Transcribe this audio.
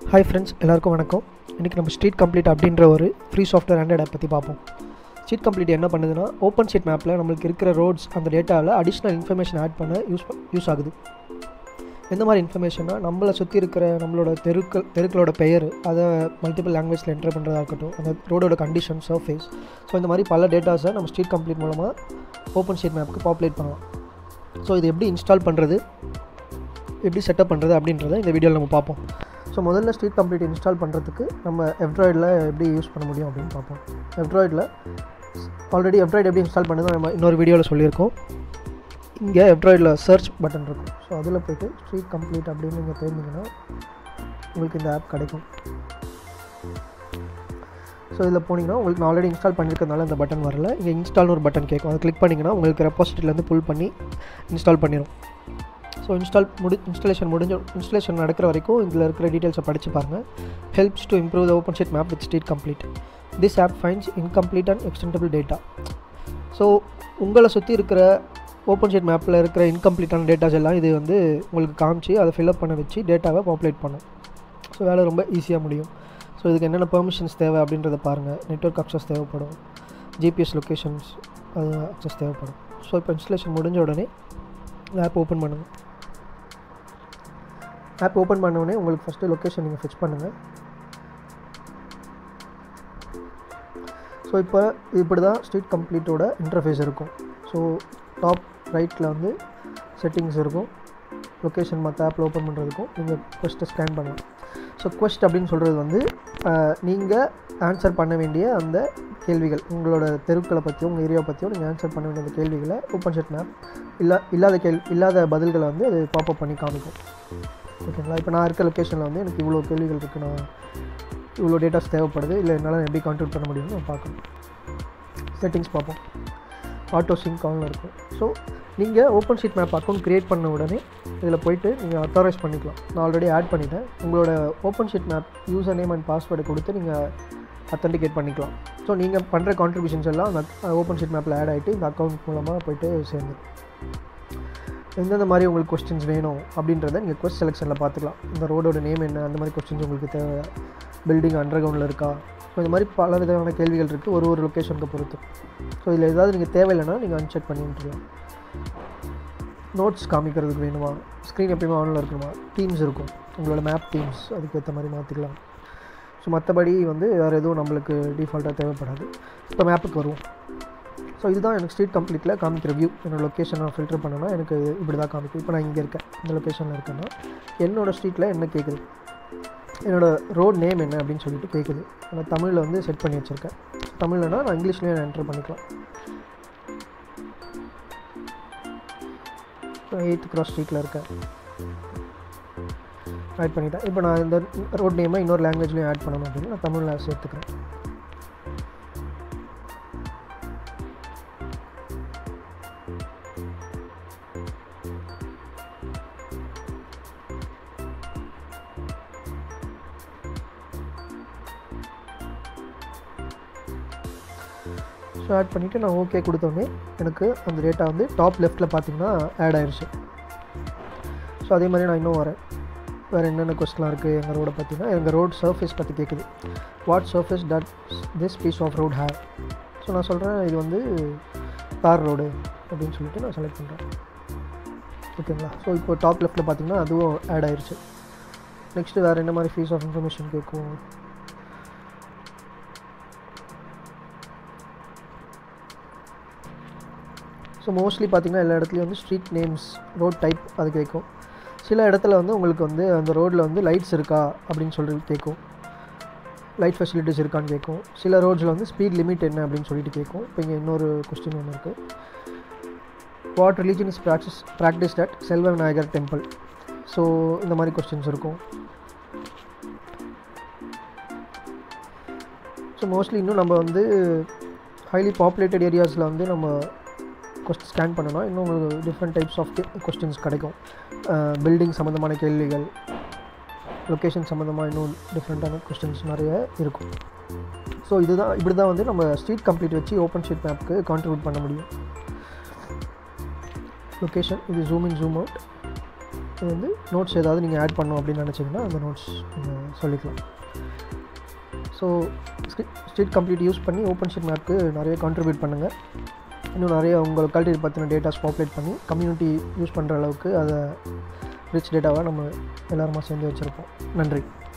hi friends எல்லாருக்கும் வணக்கம் இன்றைக்கி நம்ம ஸ்ட்ரீட் கம்ப்ளீட் அப்படின்ற ஒரு ஃப்ரீ சாஃப்ட்வேர் ஆண்ட்ராய்ட் ஆப் பற்றி பார்ப்போம் ஸ்ட்ரீட் கம்ப்ளீட் என்ன பண்ணுதுன்னா ஓப்பன் ஷீட் மேப்பில் நம்மளுக்கு இருக்கிற ரோட்ஸ் அந்த டேட்டாவில் அடிஷ்னல் இன்ஃபர்மேஷன் ஆட் பண்ண யூஸ் யூஸ் ஆகுது எந்த மாதிரி இன்ஃபர்மேஷன்னா நம்மளை சுற்றி இருக்கிற நம்மளோட தெருக்கள் தெருக்களோட பெயர் அதை மல்டிபிள் லாங்குவேஜில் என்டர் பண்ணுறதா இருக்கட்டும் அந்த ரோடோட கண்டிஷன் சர்ஃபேஸ் ஸோ இந்த மாதிரி பல டேட்டாஸை நம்ம ஸ்ட்ரீட் கம்ப்ளீட் மூலமாக ஓப்பன் ஷீட் மேப்புக்கு பாப்புலேட் பண்ணலாம் ஸோ இது எப்படி இன்ஸ்டால் பண்ணுறது எப்படி செட்டப் பண்ணுறது அப்படின்றத இந்த வீடியோவில் நம்ம பார்ப்போம் ஸோ முதல்ல ஸ்ட்ரீட் கம்ப்ளீட் இன்ஸ்டால் பண்ணுறதுக்கு நம்ம எஃப்ட்ராய்டில் எப்படி யூஸ் பண்ண முடியும் அப்படின்னு பார்ப்போம் எஃப்ட்ராய்டில் ஆல்ரெடி எஃப்ட்ராய்டு எப்படி இன்ஸ்டால் பண்ணது நம்ம இன்னொரு வீடியோவில் சொல்லியிருக்கோம் இங்கே எஃப்ட்ராய்டில் சர்ச் பட்டன் இருக்கும் ஸோ அதில் போய்ட்டு ஸ்ட்ரீட் கம்ப்ளீட் அப்படின்னு நீங்கள் தேர்ந்தீங்கன்னா உங்களுக்கு இந்த ஆப் கிடைக்கும் ஸோ இதில் போனீங்கன்னா உங்களுக்கு நான் ஆல்ரெடி இன்ஸ்டால் பண்ணியிருக்கிறதுனால இந்த பட்டன் வரல இங்கே இன்ஸ்டால்னு ஒரு பட்டன் கேட்கும் அதை கிளிக் பண்ணிங்கன்னா உங்களுக்கு ரெப்பாசிட்டிலேருந்து புல் பண்ணி இன்ஸ்டால் பண்ணிடும் ஸோ இன்ஸ்டால் முடி இன்ஸ்டாலேஷன் முடிஞ்ச இன்ஸ்டாலேஷன் நடக்கிற வரைக்கும் இதில் இருக்கிற டீட்டெயில்ஸை படித்து பாருங்கள் helps to improve the open street map with street complete this app finds incomplete and extendable data so உங்களை சுற்றி இருக்கிற ஓப்பன் ஷீட் மேப்பில் இருக்கிற இன்கம்ப்ளீட்டான டேட்டாஸ் எல்லாம் இது வந்து உங்களுக்கு காமிச்சு அதை ஃபில்அப் பண்ண வச்சு டேட்டாவை பாப்புலேட் பண்ணும் ஸோ வேலை ரொம்ப ஈஸியாக முடியும் ஸோ இதுக்கு என்னென்ன பெர்மிஷன்ஸ் தேவை அப்படின்றத பாருங்கள் நெட்ஒர்க் அக்சஸ் தேவைப்படும் ஜிபிஎஸ் லொக்கேஷன்ஸ் அது அக்சஸ் தேவைப்படும் ஸோ இப்போ இன்ஸ்டலேஷன் முடிஞ்ச உடனே ஆப் ஓப்பன் பண்ணுங்கள் ஆப் ஓப்பன் பண்ண உடனே உங்களுக்கு ஃபஸ்ட்டு லொக்கேஷன் நீங்கள் ஃபிக்ஸ் பண்ணுங்கள் ஸோ இப்போ இப்படி தான் ஸ்ட்ரீட் கம்ப்ளீட்டோட இன்டர்ஃபேஸ் இருக்கும் ஸோ டாப் ரைட்டில் வந்து செட்டிங்ஸ் இருக்கும் லொக்கேஷன் மற்ற ஆப்பில் ஓப்பன் பண்ணுறதுக்கும் நீங்கள் கொஸ்ட்டை ஸ்கேன் பண்ணலாம் ஸோ கொஸ்ட் அப்படின்னு சொல்கிறது வந்து நீங்கள் ஆன்சர் பண்ண வேண்டிய அந்த கேள்விகள் உங்களோட தெருக்களை பற்றியும் உங்கள் ஏரியாவை பற்றியும் நீங்கள் ஆன்சர் பண்ண வேண்டிய அந்த கேள்விகளை ஓப்பன் ஷெட் மேப் இல்லா இல்லாத கேள்வி இல்லாத பதில்களை வந்து அது பாப்பப் பண்ணி காமிக்கும் ஓகேங்களா இப்போ நான் இருக்க லொக்கேஷனில் வந்து எனக்கு இவ்வளோ கேள்விகள் இருக்குது நான் இவ்வளோ டேட்டாஸ் தேவைப்படுது இல்லை என்னால் எப்படி கான்ட்ரிபியூட் பண்ண முடியும்னு நான் பார்க்கணும் செட்டிங்ஸ் பார்ப்போம் ஆட்டோ சிங்க் ஆனில் இருக்கும் ஸோ நீங்கள் open street map account create பண்ண உடனே இதில் போயிட்டு நீங்கள் அத்தாரைஸ் பண்ணிக்கலாம் நான் ஆல்ரெடி ஆட் பண்ணிட்டேன் உங்களோட open street map user name and பாஸ்வேர்டை கொடுத்து நீங்கள் அத்தன்டிகேட் பண்ணிக்கலாம் ஸோ நீங்கள் பண்ணுற கான்ட்ரிபியூஷன்ஸ் எல்லாம் அந்த ஓப்பன் ஷீட் மேப்பில் ஆட் ஆகிட்டு இந்த அக்கௌண்ட் மூலமாக போயிட்டு சேர்ந்துடும் எந்தெந்த மாதிரி உங்களுக்கு கொஸ்டின்ஸ் வேணும் அப்படின்றத நீங்கள் கொஸ்ட் செலெக்ஷனில் பார்த்துக்கலாம் இந்த ரோடோட நேம் என்ன அந்த மாதிரி கொஸ்டின்ஸ் உங்களுக்கு தேவை பில்டிங் அண்டர் கிரவுண்டில் இருக்கா ஸோ இந்த மாதிரி பல விதமான கேள்விகள் இருக்குது ஒரு ஒரு லொக்கேஷனுக்கு பொறுத்து ஸோ இதில் ஏதாவது நீங்கள் தேவையில்லைன்னா நீங்கள் அன்செக் பண்ணி விட்டுருலாம் நோட்ஸ் காமிக்கிறதுக்கு வேணுமா ஸ்க்ரீன் எப்பயுமே ஆனில் இருக்கணுமா டீம்ஸ் இருக்கும் உங்களோட மேப் டீம்ஸ் அதுக்கேற்ற மாதிரி மாற்றிக்கலாம் ஸோ மற்றபடி வந்து வேறு எதுவும் நம்மளுக்கு டிஃபால்ட்டாக தேவைப்படாது இப்போ மேப்புக்கு வருவோம் ஸோ இதுதான் எனக்கு ஸ்ட்ரீட் கம்ப்ளீட்டில் காமிக்கிற வியூ என்னோடய லொக்கேஷன் நான் ஃபில்டர் பண்ணேன்னா எனக்கு இப்படி தான் காமிக்கும் இப்போ நான் இங்கே இருக்கேன் இந்த லொக்கேஷனில் இருக்கேன்னா என்னோடய ஸ்ட்ரீட்டில் என்ன கேட்குது என்னோடய ரோட் நேம் என்ன அப்படின்னு சொல்லிட்டு கேட்குது நான் தமிழில் வந்து செட் பண்ணி வச்சுருக்கேன் தமிழ்லனா நான் இங்கிலீஷ்லேயே நான் என்டர் பண்ணிக்கலாம் இப்போ எயித் கிராஸ் ஸ்ட்ரீட்டில் இருக்கேன் ஆட் பண்ணிட்டேன் இப்போ நான் இந்த ரோட் நேமை இன்னொரு லாங்குவேஜ்லேயும் ஆட் பண்ணணும் அப்படின்னு நான் தமிழில் சேர்த்துக்கிறேன் ஸோ ஆட் பண்ணிவிட்டு நான் ஓகே கொடுத்தோடனே எனக்கு அந்த டேட்டா வந்து டாப் லெஃப்ட்டில் பார்த்தீங்கன்னா ஆட் ஆயிடுச்சு ஸோ அதே மாதிரி நான் இன்னும் வரேன் வேறு என்னென்ன கொஸ்டின்லாம் இருக்குது எங்கள் ரோடை பார்த்தீங்கன்னா எங்கள் ரோட் சர்ஃபேஸ் பற்றி கேட்குது what surface does this piece of road have so நான் சொல்கிறேன் இது வந்து தார் ரோடு அப்படின்னு சொல்லிட்டு நான் செலக்ட் பண்ணுறேன் ஓகேங்களா ஸோ இப்போ டாப் லெஃப்ட்டில் பார்த்தீங்கன்னா அதுவும் ஆட் ஆயிடுச்சு நெக்ஸ்ட்டு வேறு என்ன மாதிரி ஃபீஸ் ஆஃப் இன்ஃபர்மேஷன் கேட்கும் ஸோ மோஸ்ட்லி பார்த்திங்கன்னா எல்லா இடத்துலையும் வந்து ஸ்ட்ரீட் நேம்ஸ் ரோட் டைப் அது கேட்கும் சில இடத்துல வந்து உங்களுக்கு வந்து அந்த ரோட்டில் வந்து லைட்ஸ் இருக்கா அப்படின்னு சொல்லி கேட்கும் லைட் ஃபெசிலிட்டிஸ் இருக்கான்னு கேட்கும் சில ரோட்ஸில் வந்து ஸ்பீட் லிமிட் என்ன அப்படின்னு சொல்லிட்டு கேட்கும் இப்போ இங்கே இன்னொரு கொஸ்டின் ஒன்று இருக்குது what religion is practise practise at Selva Vinayagar temple so இந்த மாதிரி கொஸ்டின்ஸ் இருக்கும் ஸோ மோஸ்ட்லி இன்னும் நம்ம வந்து ஹைலி பாப்புலேட்டட் ஏரியாஸில் வந்து நம்ம கொஸ்டின் ஸ்கேன் பண்ணணும் இன்னும் உங்களுக்கு டிஃப்ரெண்ட் டைப்ஸ் ஆஃப் கொஸ்டின்ஸ் கிடைக்கும் பில்டிங் சம்மந்தமான கேள்விகள் லொக்கேஷன் சம்மந்தமாக இன்னும் டிஃப்ரெண்ட்டான கொஸ்டின்ஸ் நிறைய இருக்கும் ஸோ இதுதான் இப்படி தான் வந்து நம்ம ஸ்ட்ரீட் கம்ப்ளீட் வச்சு ஓப்பன் ஷீட் மேப்க்கு கான்ட்ரிபியூட் பண்ண முடியும் லொக்கேஷன் இது ஜூம் இன் ஜூம் அவுட் இது வந்து நோட்ஸ் ஏதாவது நீங்கள் ஆட் பண்ணணும் அப்படின்னு நினச்சிங்கன்னா அந்த நோட்ஸ் நீங்கள் சொல்லிக்கலாம் ஸோ ஸ்ட்ரீட் கம்ப்ளீட் யூஸ் பண்ணி ஓப்பன் ஷீட் மேப்க்கு நிறைய கான்ட்ரிபியூட் பண்ணுங்கள் இன்னும் நிறைய உங்கள் கல்ச்சர் பற்றின டேட்டாஸ் பாப்புலேட் பண்ணி கம்யூனிட்டி யூஸ் பண்ணுற அளவுக்கு அதை ரிச் டேட்டாவாக நம்ம எல்லாருமா சேர்ந்து வச்சுருப்போம் நன்றி